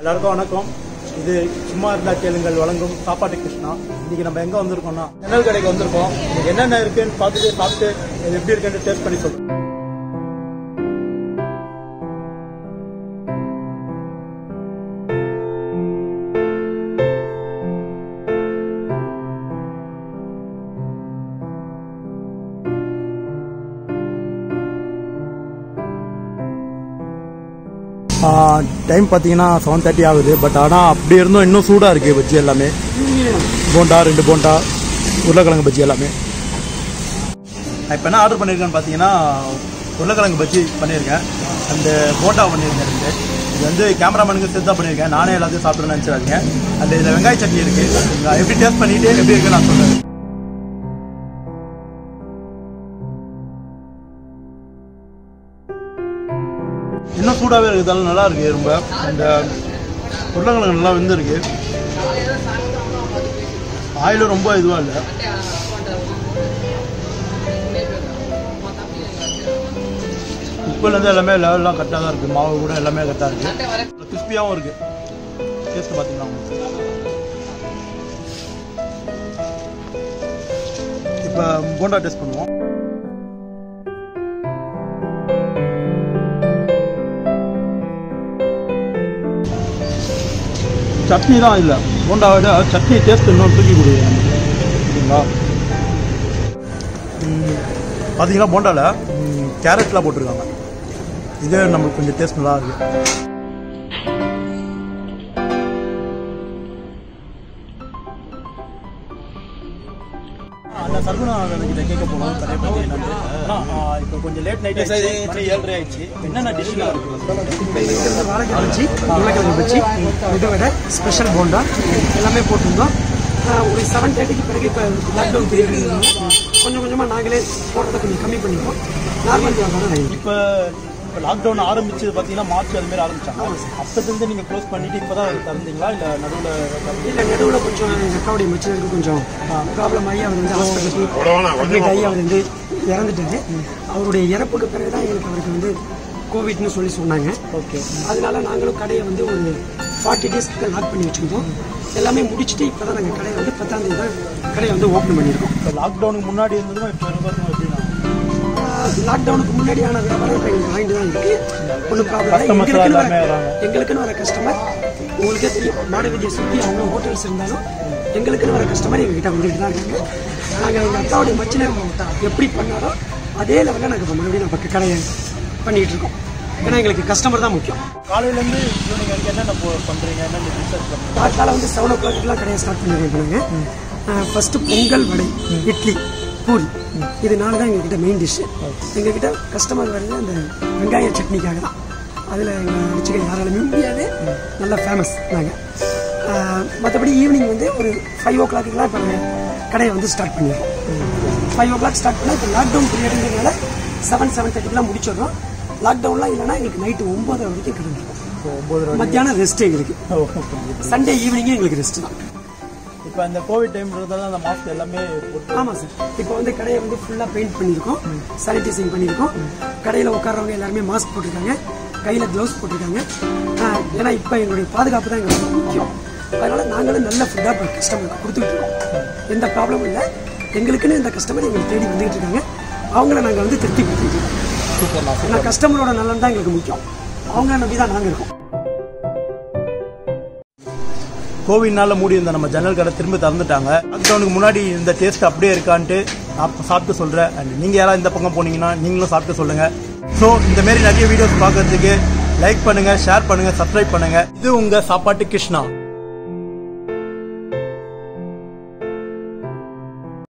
எல்லாருக்கும் வணக்கம் இது சும்மா இருந்தா கேளுங்கள் வழங்கும் சாப்பாட்டு கிருஷ்ணா இன்னைக்கு நம்ம எங்க வந்திருக்கோம்னா ஜன்னல் கடைக்கு வந்திருக்கோம் இன்னைக்கு என்னென்ன இருக்குன்னு பார்த்துட்டு சாப்பிட்டு இது எப்படி இருக்குன்னு டேஸ்ட் பண்ணி சொல்றோம் டைம் பார்த்தீங்கன்னா செவன் தேர்ட்டி ஆகுது பட் ஆனால் அப்படி இருந்தும் இன்னும் சூடாக இருக்குது பஜ்ஜி எல்லாமே போண்டா ரெண்டு போண்டா உருளைக்கிழங்கு பஜ்ஜி எல்லாமே நான் இப்போ என்ன ஆர்டர் பண்ணியிருக்கேன்னு பார்த்தீங்கன்னா உருளைக்கிழங்கு பஜ்ஜி பண்ணியிருக்கேன் அந்த போண்டா பண்ணியிருக்கேன் ரெண்டு இது வந்து கேமராமேனுக்கு சேர்த்து தான் பண்ணியிருக்கேன் நானே எல்லாத்தையும் சாப்பிட்றேன்னு நினச்சிடாதீங்க அந்த இதில் வெங்காய சட்னி இருக்குது நான் எப்படி டேஸ்ட் பண்ணிட்டு எப்படி இருக்குன்னு நான் சொல்கிறேன் இன்னும் சூடாகவே இருக்கிறதால நல்லா இருக்கு ரொம்ப அந்த உருளைக்கிழங்கு நல்லா வெந்திருக்கு ஆயிலும் ரொம்ப இதுவாக இல்லை உப்புலேருந்து எல்லாமே லெவல்லாம் கரெக்டாக தான் இருக்குது மாவு கூட எல்லாமே கரெக்டாக இருக்குது கிறிஸ்பியாகவும் இருக்குது டேஸ்ட் பார்த்தீங்கன்னா இப்போ போண்டா டேஸ்ட் பண்ணுவோம் சட்னி தான் இல்லை போண்டா விட சட்னி டேஸ்ட் இன்னும் தூக்கி கொடுக்குது நமக்கு. சரிங்களா ம், பார்த்தீங்கன்னா போண்டாவில் கேரட்லாம் போட்டிருக்காங்க இதே நம்மளுக்கு கொஞ்சம் டேஸ்ட் நல்லா இருக்கு அந்த சர்குணா கிட்ட கேட்க போனோம் கடையை பற்றி என்னன்னு இப்போ கொஞ்சம் லேட் நைட் மணி ஏழரை ஆயிடுச்சு என்னென்ன டிஷ்ஷுலாம் இருக்குது வாழைக்காய் பஜ்ஜி உருளைக்கிழங்கு பஜ்ஜி இது விட ஸ்பெஷல் போண்டா எல்லாமே போட்டிருந்தோம் ஆஹ் ஒரு செவன் தேர்ட்டிக்கு பிறகு இப்போ லாக்டவுன் பீரியட் கொஞ்சம் கொஞ்சமாக நாங்களே போடுறதை கொஞ்சம் கம்மி பண்ணிப்போம் நார்மல் வியாபாரம் ஆகிடும் இப்போ இப்போ லாக்டவுன் ஆரம்பிச்சது பார்த்தீங்கன்னா மார்ச் அது மாதிரி ஆரம்பிச்சாங்க அப்பத்துலேருந்து நீங்கள் க்ளோஸ் பண்ணிட்டு இப்போ தான் திறந்தீங்களா இல்லை நடுவில் இல்லை நடுவில் கொஞ்சம் எங்கள் அக்காவுடைய மச்சினருக்கு கொஞ்சம் ப்ராப்ளம் ஆகி அவர் வந்து ஹாஸ்பிட்டலுக்கு அட்மிட் ஆகி அவர் வந்து இறந்துட்டாரு அவருடைய இறப்புக்கு பிறகு தான் எங்களுக்கு அவருக்கு வந்து கோவிட்னு சொல்லி சொன்னாங்க ஓகே அதனால நாங்களும் கடையை வந்து ஒரு ஃபார்ட்டி டேஸ் கிட்ட லாக் பண்ணி வச்சிருந்தோம் எல்லாமே முடிச்சுட்டு இப்போ தான் நாங்கள் கடையை வந்து பத்தாம் தேதி தான் கடையை வந்து ஓப்பன் பண்ணியிருக்கோம் இப்போ லாக்டவுனுக்கு முன்னாடி இருந்ததும் இப்போ இருக்கிறதும் எப்படின்னா லாக்டவுனுக்கு முன்னாடியான வியாபாரம் இப்போ எங்களுக்கு வாங்கிட்டு தான் இருக்கு ஒன்றும் ப்ராப்ளம் இல்லை Customers எங்களுக்குன்னு எல்லாமே வர வராங்க. எங்களுக்குன்னு வர கஸ்டமர் உங்களுக்கே தெரியும் மாடவிதியை சுற்றி அவங்க ஹோட்டல்ஸ் இருந்தாலும் எங்களுக்குன்னு வர கஸ்டமர் எங்ககிட்ட வந்துட்டு தான் இருக்காங்க நாங்கள் எங்கள் அக்காவுடைய மச்சினர் எப்படி பண்ணாரோ அதே லெவலில் நாங்கள் இப்போ மறுபடியும் நம்ம கடையை பண்ணிகிட்டு இருக்கோம் ஏன்னா எங்களுக்கு கஸ்டமர் தான் முக்கியம் காலையிலேருந்து ஈவினிங் வரைக்கும் என்னென்ன போ- பண்றீங்க என்னென்ன ரிசர்ச் பண்ணுறீங்க காத்தால வந்து செவன் ஓ கிளாக்லாம் கடையை ஸ்டார்ட் பண்ணிருக்கோம் நாங்கள் ஃபஸ்ட்டு பொங்கல் வடை இட்லி பூரி இது நாலு தான் எங்ககிட்ட மெயின் டிஷ் எங்ககிட்ட கஸ்டமர் வருது அந்த வெங்காய சட்னிக்காக தான் அதில் எங்கள் அடிச்சுக்க யாராலுமே முடியாது நல்லா ஃபேமஸ் நாங்கள் மற்றபடி ஈவினிங் வந்து ஒரு ஃபைவ் ஓ கிளாக்குலாம் இப்போ நாங்கள் கடையை வந்து ஸ்டார்ட் பண்ணிடுறோம் ஃபைவ் ஓ கிளாக் ஸ்டார்ட் பண்ணால் இப்போ லாக்டவுன் பீரியடுங்கிறதுனால செவன் செவன் தேர்ட்டிக்கெலாம் முடிச்சிடுறோம் லாக்டவுன்லாம் இல்லைன்னா எங்களுக்கு நைட்டு ஒம்பது வரைக்கும் கிடந்துருக்கும் ஒம்பது மத்தியானம் ரெஸ்ட் எங்களுக்கு சண்டே ஈவினிங்கே எங்களுக்கு ரெஸ்ட் தான் இப்போ அந்த கோவிட் டைம்ன்றதால அந்த மாஸ்க் எல்லாமே போட்டு ஆமாம் சார் இப்போ வந்து கடையை வந்து ஃபுல்லாக பெயிண்ட் பண்ணியிருக்கோம் சானிடைசிங் பண்ணியிருக்கோம் கடையில் உட்கார்றவங்க எல்லாருமே மாஸ்க் போட்டிருக்காங்க கையில் க்ளவுஸ் போட்டிருக்காங்க ஆஹ், ஏன்னா இப்போ எங்களுடைய பாதுகாப்பு தான் எங்களுக்கு ரொம்ப முக்கியம் அதனால் நாங்களும் நல்ல ஃபுட்டாக இப்போ கஸ்டமருக்கு கொடுத்துட்டு இருக்கோம் எந்த ப்ராப்ளமும் இல்லை எங்களுக்குன்னு இந்த கஸ்டமர் எங்களுக்கு தேடி வந்துகிட்டு இருக்காங்க அவங்கள நாங்கள் வந்து திருப்தி கொடுத்துட்டு இருக்கோம் ஏன்னா கஸ்டமரோட நலன் தான் எங்களுக்கு முக்கியம் அவங்கள நம்பி தான் நாங்கள் இருக்கோம் கோவிட்னால மூடி இருந்த நம்ம ஜன்னல் கடை திரும்ப திறந்துட்டாங்க லாக்டவுனுக்கு முன்னாடி இந்த டேஸ்ட் அப்படியே இருக்கான்ட்டு நான் சாப்பிட்டு சொல்கிறேன் அண்ட் நீங்கள் யாராவது இந்த பக்கம் போனீங்கன்னா நீங்களும் சாப்பிட்டு சொல்லுங்கள் ஸோ இந்த மாதிரி நிறைய வீடியோஸ் பார்க்கறதுக்கு லைக் பண்ணுங்கள் ஷேர் பண்ணுங்கள் சப்ஸ்கிரைப் பண்ணுங்கள் இது உங்கள் சாப்பாட்டு கிருஷ்ணா